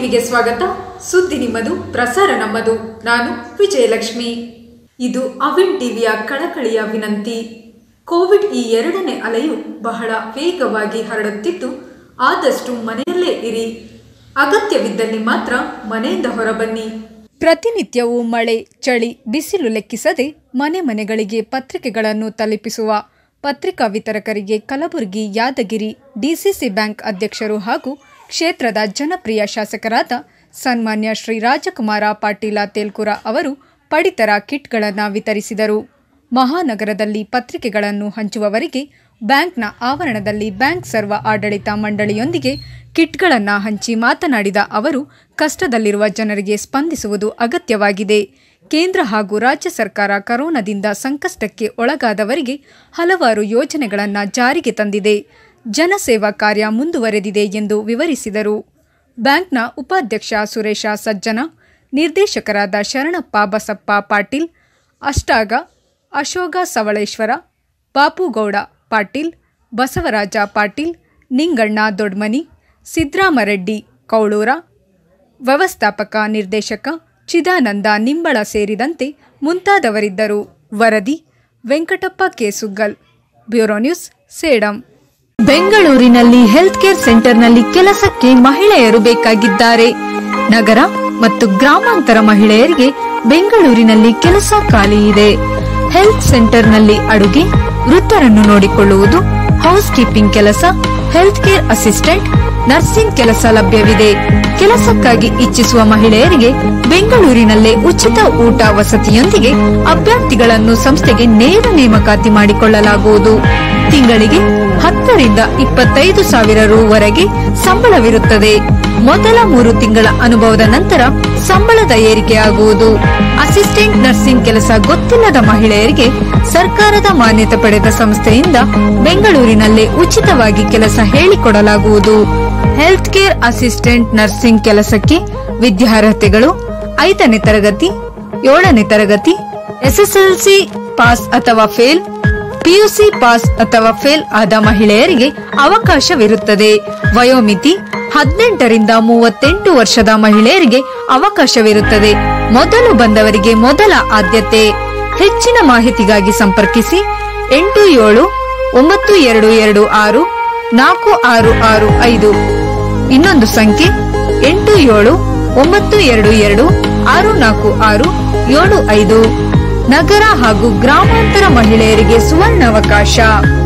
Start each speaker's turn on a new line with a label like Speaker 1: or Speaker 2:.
Speaker 1: ಸುದ್ದಿಗೆ ಸ್ವಾಗತ ಸುದ್ದಿ ನಿಮ್ಮದು ಪ್ರಸಾರ ನಮ್ಮದು ನಾನು ವಿಜಯಲಕ್ಷ್ಮಿ ಇದು ಅವಿನ್ ಟಿವಿಯ ಕಳಕಳಿಯ ವಿನಂತಿ ಕೋವಿಡ್ ಈ ಎರಡನೇ ಅಲೆಯು ಬಹಳ ವೇಗವಾಗಿ ಹರಡುತ್ತಿದ್ದು ಆದಷ್ಟು ಮನೆಯಲ್ಲೇ ಇರಿ ಅಗತ್ಯವಿದ್ದಲ್ಲಿ ಮಾತ್ರ ಮನೆಯಿಂದ ಹೊರಬನ್ನಿ ಪ್ರತಿನಿತ್ಯವೂ ಮಳೆ ಚಳಿ ಬಿಸಿಲು ಲೆಕ್ಕಿಸದೆ ಮನೆ ಮನೆಗಳಿಗೆ ಪತ್ರಿಕೆಗಳನ್ನು ತಲುಪಿಸುವ ಪತ್ರಿಕಾ ವಿತರಕರಿಗೆ ಕಲಬುರಗಿ ಯಾದಗಿರಿ ಡಿಸಿಸಿ ಬ್ಯಾಂಕ್ ಅಧ್ಯಕ್ಷರು ಹಾಗೂ ಕ್ಷೇತ್ರದ ಜನಪ್ರಿಯ ಶಾಸಕರಾದ ಸನ್ಮಾನ್ಯ ಶ್ರೀ ರಾಜಕುಮಾರ ಪಾಟೀಲ ತೇಲ್ಕುರ ಅವರು ಪಡಿತರ ಕಿಟ್ಗಳನ್ನು ವಿತರಿಸಿದರು ಮಹಾನಗರದಲ್ಲಿ ಪತ್ರಿಕೆಗಳನ್ನು ಹಂಚುವವರಿಗೆ ಬ್ಯಾಂಕ್ನ ಆವರಣದಲ್ಲಿ ಬ್ಯಾಂಕ್ ಸರ್ವ ಆಡಳಿತ ಮಂಡಳಿಯೊಂದಿಗೆ ಕಿಟ್ಗಳನ್ನು ಹಂಚಿ ಮಾತನಾಡಿದ ಅವರು ಕಷ್ಟದಲ್ಲಿರುವ ಜನರಿಗೆ ಸ್ಪಂದಿಸುವುದು ಅಗತ್ಯವಾಗಿದೆ ಕೇಂದ್ರ ಹಾಗೂ ರಾಜ್ಯ ಸರ್ಕಾರ ಕರೋನಾದಿಂದ ಸಂಕಷ್ಟಕ್ಕೆ ಒಳಗಾದವರಿಗೆ ಹಲವಾರು ಯೋಜನೆಗಳನ್ನು ಜಾರಿಗೆ ತಂದಿದೆ ಜನಸೇವಾ ಕಾರ್ಯ ಮುಂದುವರೆದಿದೆ ಎಂದು ವಿವರಿಸಿದರು ಬ್ಯಾಂಕ್ನ ಉಪಾಧ್ಯಕ್ಷ ಸುರೇಶ ಸಜ್ಜನ ನಿರ್ದೇಶಕರಾದ ಶರಣಪ್ಪ ಬಸಪ್ಪ ಪಾಟೀಲ್ ಅಷ್ಟಾಗ ಅಶೋಕ ಸವಳೇಶ್ವರ ಬಾಪುಗೌಡ ಪಾಟೀಲ್ ಬಸವರಾಜ ಪಾಟೀಲ್ ನಿಂಗಣ್ಣ ದೊಡ್ಮನಿ ಸಿದ್ರಾಮರೆಡ್ಡಿ ಕೌಳೂರ ವ್ಯವಸ್ಥಾಪಕ ನಿರ್ದೇಶಕ ಚಿದಾನಂದ ನಿಂಬಳ ಸೇರಿದಂತೆ ಮುಂತಾದವರಿದ್ದರು ವರದಿ ವೆಂಕಟಪ್ಪ ಕೆಸುಗ್ಗಲ್ ಬ್ಯೂರೋ ನ್ಯೂಸ್ ಸೇಡಂ ಬೆಂಗಳೂರಿನಲ್ಲಿ ಹೆಲ್ತ್ ಕೇರ್ ಸೆಂಟರ್ನಲ್ಲಿ ಕೆಲಸಕ್ಕೆ ಮಹಿಳೆಯರು ಬೇಕಾಗಿದ್ದಾರೆ ನಗರ ಮತ್ತು ಗ್ರಾಮಾಂತರ ಮಹಿಳೆಯರಿಗೆ ಬೆಂಗಳೂರಿನಲ್ಲಿ ಕೆಲಸ ಖಾಲಿ ಇದೆ ಹೆಲ್ತ್ ಸೆಂಟರ್ನಲ್ಲಿ ಅಡುಗೆ ವೃತ್ತರನ್ನು ನೋಡಿಕೊಳ್ಳುವುದು ಹೌಸ್ ಕೀಪಿಂಗ್ ಕೆಲಸ ಹೆಲ್ತ್ ಕೇರ್ ಅಸಿಸ್ಟೆಂಟ್ ನರ್ಸಿಂಗ್ ಕೆಲಸ ಲಭ್ಯವಿದೆ ಕೆಲಸಕ್ಕಾಗಿ ಇಚ್ಛಿಸುವ ಮಹಿಳೆಯರಿಗೆ ಬೆಂಗಳೂರಿನಲ್ಲೇ ಉಚಿತ ಊಟ ವಸತಿಯೊಂದಿಗೆ ಅಭ್ಯರ್ಥಿಗಳನ್ನು ಸಂಸ್ಥೆಗೆ ನೇರ ನೇಮಕಾತಿ ಮಾಡಿಕೊಳ್ಳಲಾಗುವುದು ತಿಂಗಳಿಗೆ ಹತ್ತರಿಂದ ಇಪ್ಪತ್ತೈದು ಸಾವಿರ ರುವರೆಗೆ ಸಂಬಳವಿರುತ್ತದೆ ಮೊದಲ ಮೂರು ತಿಂಗಳ ಅನುಭವದ ನಂತರ ಸಂಬಳದ ಏರಿಕೆಯಾಗುವುದು ಅಸಿಸ್ಟೆಂಟ್ ನರ್ಸಿಂಗ್ ಕೆಲಸ ಗೊತ್ತಿಲ್ಲದ ಮಹಿಳೆಯರಿಗೆ ಸರ್ಕಾರದ ಮಾನ್ಯತೆ ಪಡೆದ ಸಂಸ್ಥೆಯಿಂದ ಬೆಂಗಳೂರಿನಲ್ಲೇ ಉಚಿತವಾಗಿ ಕೆಲಸ ಹೇಳಿಕೊಡಲಾಗುವುದು ಹೆಲ್ತ್ ಕೇರ್ ಅಸಿಸ್ಟೆಂಟ್ ನರ್ಸಿಂಗ್ ಕೆಲಸಕ್ಕೆ ವಿದ್ಯಾರ್ಹತೆಗಳು ಐದನೇ ತರಗತಿ ಏಳನೇ ತರಗತಿ ಎಸ್ಎಸ್ಎಲ್ಸಿ ಪಾಸ್ ಅಥವಾ ಫೇಲ್ ಪಿಯುಸಿ ಪಾಸ್ ಅಥವಾ ಫೇಲ್ ಆದ ಮಹಿಳೆಯರಿಗೆ ಅವಕಾಶವಿರುತ್ತದೆ ವಯೋಮಿತಿ ಹದಿನೆಂಟರಿಂದ ಮೂವತ್ತೆಂಟು ವರ್ಷದ ಮಹಿಳೆಯರಿಗೆ ಅವಕಾಶವಿರುತ್ತದೆ ಮೊದಲು ಬಂದವರಿಗೆ ಮೊದಲ ಆದ್ಯತೆ ಹೆಚ್ಚಿನ ಮಾಹಿತಿಗಾಗಿ ಸಂಪರ್ಕಿಸಿ ಎಂಟು ಏಳು ಒಂಬತ್ತು ಎರಡು ಎರಡು ಆರು ನಾಲ್ಕು ಆರು ಆರು ಐದು ಇನ್ನೊಂದು ಸಂಖ್ಯೆ ಎಂಟು ಏಳು ಒಂಬತ್ತು ಎರಡು ಎರಡು ಆರು ನಾಲ್ಕು ಆರು ಏಳು ಐದು ನಗರ ಹಾಗೂ ಗ್ರಾಮಾಂತರ ಮಹಿಳೆಯರಿಗೆ ಸುವರ್ಣಾವಕಾಶ